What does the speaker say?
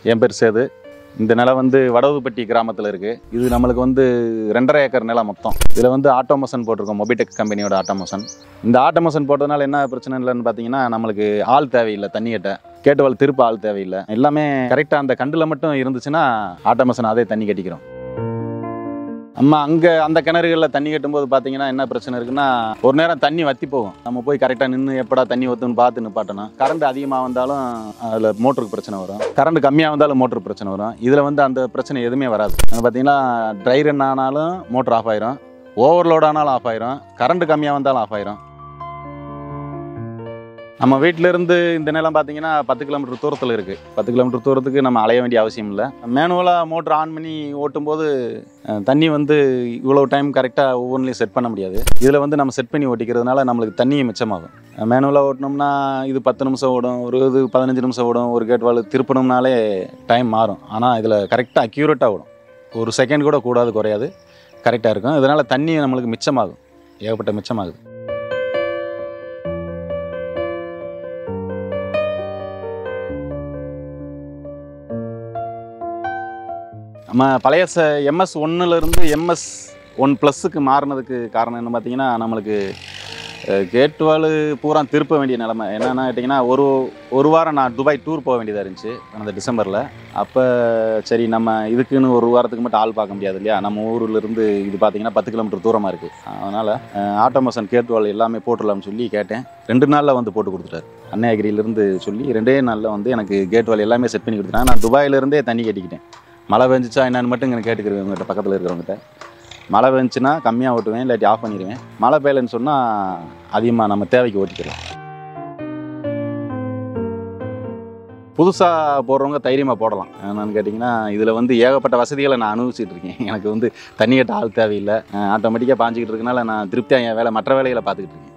என் பேர் சேது இந்த நிலம் வந்து வடவுப்பட்டி கிராமத்தில் இருக்குது இது நம்மளுக்கு வந்து ரெண்டரை ஏக்கர் நிலம் மொத்தம் இதில் வந்து ஆட்டோமோஷன் போட்டிருக்கோம் மொபிடெக் கம்பெனியோட ஆட்டோமோஷன் இந்த ஆட்டோமோஷன் போட்டதுனால என்ன பிரச்சனை இல்லைன்னு பார்த்தீங்கன்னா நம்மளுக்கு ஆள் தேவையில்லை தண்ணி கட்ட கேட்டுவால் திருப்ப ஆள் தேவையில்லை எல்லாமே கரெக்டாக அந்த கண்டில் மட்டும் இருந்துச்சுன்னா ஆட்டோமோஷன் அதே தண்ணி கட்டிக்கிறோம் நம்ம அங்கே அந்த கிணறுகளில் தண்ணி கட்டும்போது பார்த்தீங்கன்னா என்ன பிரச்சனை இருக்குன்னா ஒரு நேரம் தண்ணி வத்தி போகும் நம்ம போய் கரெக்டாக நின்று எப்படா தண்ணி வத்துன்னு பார்த்து நிப்பாட்டணும் கரண்ட் அதிகமாக வந்தாலும் அதில் மோட்டருக்கு பிரச்சனை வரும் கரண்ட் கம்மியாக வந்தாலும் மோட்டருக்கு பிரச்சனை வரும் இதில் வந்து அந்த பிரச்சனை எதுவுமே வராது அங்கே பார்த்தீங்கன்னா ட்ரை ரன் ஆனாலும் மோட்டர் ஆஃப் ஆயிரும் ஓவர்லோட் ஆனாலும் ஆஃப் ஆயிரும் கரண்ட் கம்மியாக வந்தாலும் ஆஃப் ஆயிரும் நம்ம வீட்டில இருந்து இந்த நிலம் பார்த்தீங்கன்னா பத்து கிலோமீட்டர் தூரத்தில் இருக்குது பத்து கிலோமீட்டர் தூரத்துக்கு நம்ம அலைய வேண்டிய அவசியம் இல்லை மேனுவலாக மோட்டர் ஆன் பண்ணி ஓட்டும்போது அஹ், தண்ணி வந்து இவ்வளோ டைம் கரெக்டாக ஒவ்வொன்றிலையும் செட் பண்ண முடியாது இதில் வந்து நம்ம செட் பண்ணி ஓட்டிக்கிறதுனால நம்மளுக்கு தண்ணியும் மிச்சமாகும் மேனுவலாக ஓட்டினோம்னா இது பத்து நிமிஷம் ஓடும் ஒரு இது பதினஞ்சு நிமிஷம் ஓடும் ஒரு கேட் வால் திருப்பணும்னாலே டைம் மாறும் ஆனால் இதில் கரெக்டாக அக்யூரேட்டாக ஓடும் ஒரு செகண்ட் கூட கூடாது குறையாது கரெக்டாக இருக்கும் இதனால் தண்ணி நம்மளுக்கு மிச்சமாகும் ஏகப்பட்ட மிச்சமாகுது நம்ம பழைய ச எம்எஸ் ஒன்னுலேருந்து எம்எஸ் ஒன் ப்ளஸ்ஸுக்கு மாறினதுக்கு காரணம் என்ன பார்த்தீங்கன்னா நம்மளுக்கு கேட் வால் பூரா திருப்ப வேண்டிய நிலமை என்னென்னா கேட்டிங்கன்னா ஒரு ஒரு வாரம் நான் துபாய் டூர் போக வேண்டியதாக இருந்துச்சு அந்த டிசம்பரில் அப்போ சரி நம்ம இதுக்குன்னு ஒரு வாரத்துக்கு மட்டும் ஆள் பார்க்க முடியாது இல்லையா நம்ம ஊர்லேருந்து இது பார்த்தீங்கன்னா பத்து கிலோமீட்டர் தூரமாக இருக்குது அதனால் ஆட்டோமோஷன் கேட் வால் எல்லாமே போட்டுடலாம்னு சொல்லி கேட்டேன் ரெண்டு நாளில் வந்து போட்டு கொடுத்துட்டாரு அன்னையகிரியிலேருந்து சொல்லி ரெண்டே நாளில் வந்து எனக்கு கேட் வால் எல்லாமே செட் பண்ணி கொடுத்துட்டாங்க நான் துபாயிலேருந்தே தண்ணி கட்டிக்கிட்டேன் மழை பெஞ்சிச்சா என்னன்னு மட்டும் எனக்கு கேட்டுக்கிறேன் உங்கள்கிட்ட பக்கத்தில் இருக்கிறவங்ககிட்ட மழை பெஞ்சுன்னா கம்மியாக ஓட்டுவேன் இல்லாட்டி ஆஃப் பண்ணிடுவேன் மழை பெய்யலைன்னு சொன்னால் அதிகமாக நம்ம தேவைக்கு ஓட்டிக்கலாம் புதுசாக போடுறவங்க தைரியமாக போடலாம் என்னன்னு கேட்டிங்கன்னா இதில் வந்து ஏகப்பட்ட வசதிகளை நான் அனுபவிச்சுட்டு இருக்கேன் எனக்கு வந்து தண்ணி கட்ட ஆள் தேவையில்லை ஆட்டோமேட்டிக்காக பாஞ்சிக்கிட்டு இருக்கனால நான் திருப்தியாக என் வேலை மற்ற வேலைகளை பார்த்துக்கிட்டு இருக்கேன்